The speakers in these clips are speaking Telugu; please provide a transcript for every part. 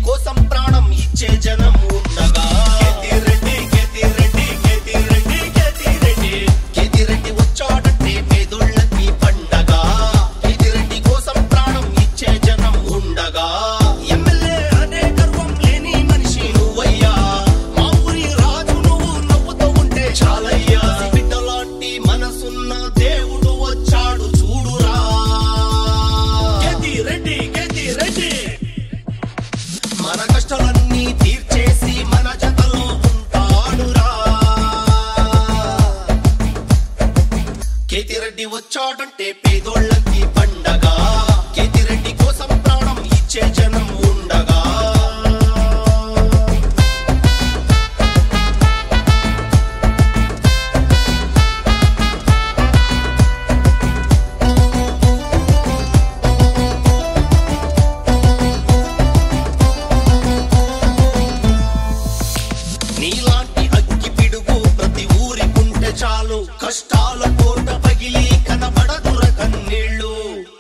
కోసం ప్రాణం ఇచ్చే జనం ఉండగా కేతిరెడ్డి కేతిరెడ్డి కేతిరెడ్డి కేతిరెడ్డి కేతిరెడ్డి వచ్చాడంటే పేదోళ్ళకి పండగ కేతిరెడ్డి కోసం ప్రాణం ఇచ్చే జనం ఉండగా ఎమ్మెల్యే అనే గర్వం లేని మనిషి నువ్వయ్యా మా ఊరి రాజు నువ్వు నవ్వుతూ ఉంటే చాలయ్యా బిడ్డలాంటి మనసున్న దేవుడు వచ్చాడు చూడురా కేతిరెడ్డి కేతిరెడ్డి మన కష్టాలన్నీ తీర్చేసి మన జతలో ఉంటాడురా కేతిరెడ్డి వచ్చాడంటే పేదోళ్ళకి పండగ కేతిరెడ్డి కోసం ప్రాణం ఇచ్చే జనం ఉండగా నీలాంటి అగ్గి పిడుగు ప్రతి ఊరికుంటే చాలు కష్టాల కోట పగిలి కనబడదుర కన్నీళ్ళు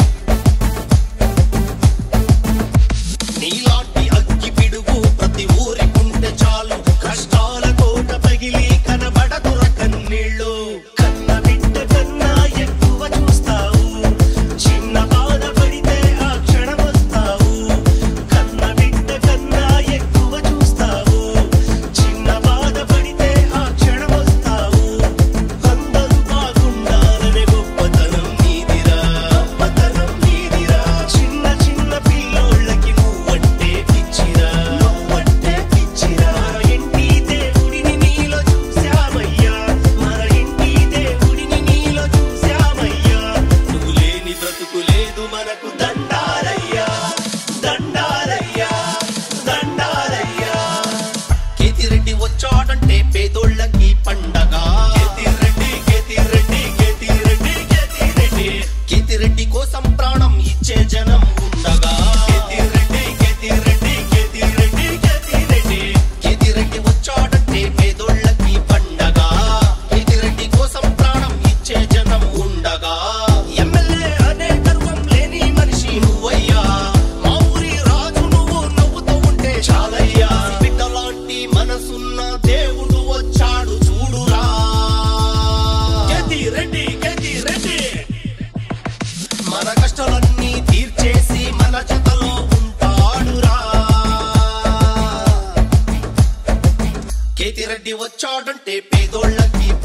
నీలాంటి అగ్గి పిడుగు ప్రతి ఊరికుంటే చాలు కష్టాల కోట పగిలి కనబడదుర కన్నీళ్ళు కన్న బిడ్డ కన్నా ఎక్కువ చూస్తావు చిన్న బాధ పడితే ఆ క్షణం వస్తావు కన్న బిడ్డ కన్నా ఎక్కువ చూస్తావు చిన్న బాధ పడితే ఆ క్షణం వస్తావు అందరూ బాగుండాలనే గొప్పతనం నీదిరా గొప్పతనం నీదిరా చిన్న చిన్న పిల్లోళ్ళకి నువ్వంటే పిచ్చిరా నువ్వంటే పిచ్చిరా మన ఇంటి దేవుడిని నీలో చూశామయ్యా మన ఇంటి దేవుడిని నీలో చూశామయ్యా నువ్వు లేని బ్రతుకు లేదు మనకు దండాలయ్యా దండాలయ్యా దండాలయ్యా కేతిరెడ్డి వచ్చాడంటే పేదోళ్ళకి పండగ కేతిరెడ్డి కేతిరెడ్డి కేతిరెడ్డి కేతిరెడ్డి కేతిరెడ్డి కోసం ప్రాణం ఇచ్చే జనం ఉండగా కేతిరెడ్డి కేతిరెడ్డి కేతిరెడ్డి కేతిరెడ్డి కేతిరెడ్డి వచ్చాడంటే పేదోళ్ళకి పండగ కేతిరెడ్డి కోసం ప్రాణం ఇచ్చే జనం ఉండగా ఎమ్మెల్యే అనే గర్వం లేని మనిషి నువ్వయ్యా మా ఊరి రాజు నువ్వు నవ్వుతూ ఉంటే చాలయ్యా బిడ్డలాంటి మనసున్న దేవుడు వచ్చాడు చూడురా కేతిరెడ్డి కేతిరెడ్డి మన కష్టాలన్నీ తీర్చేసి మన జతలో ఉంటాడురా కేతిరెడ్డి వచ్చాడంటే పేదోళ్ళకి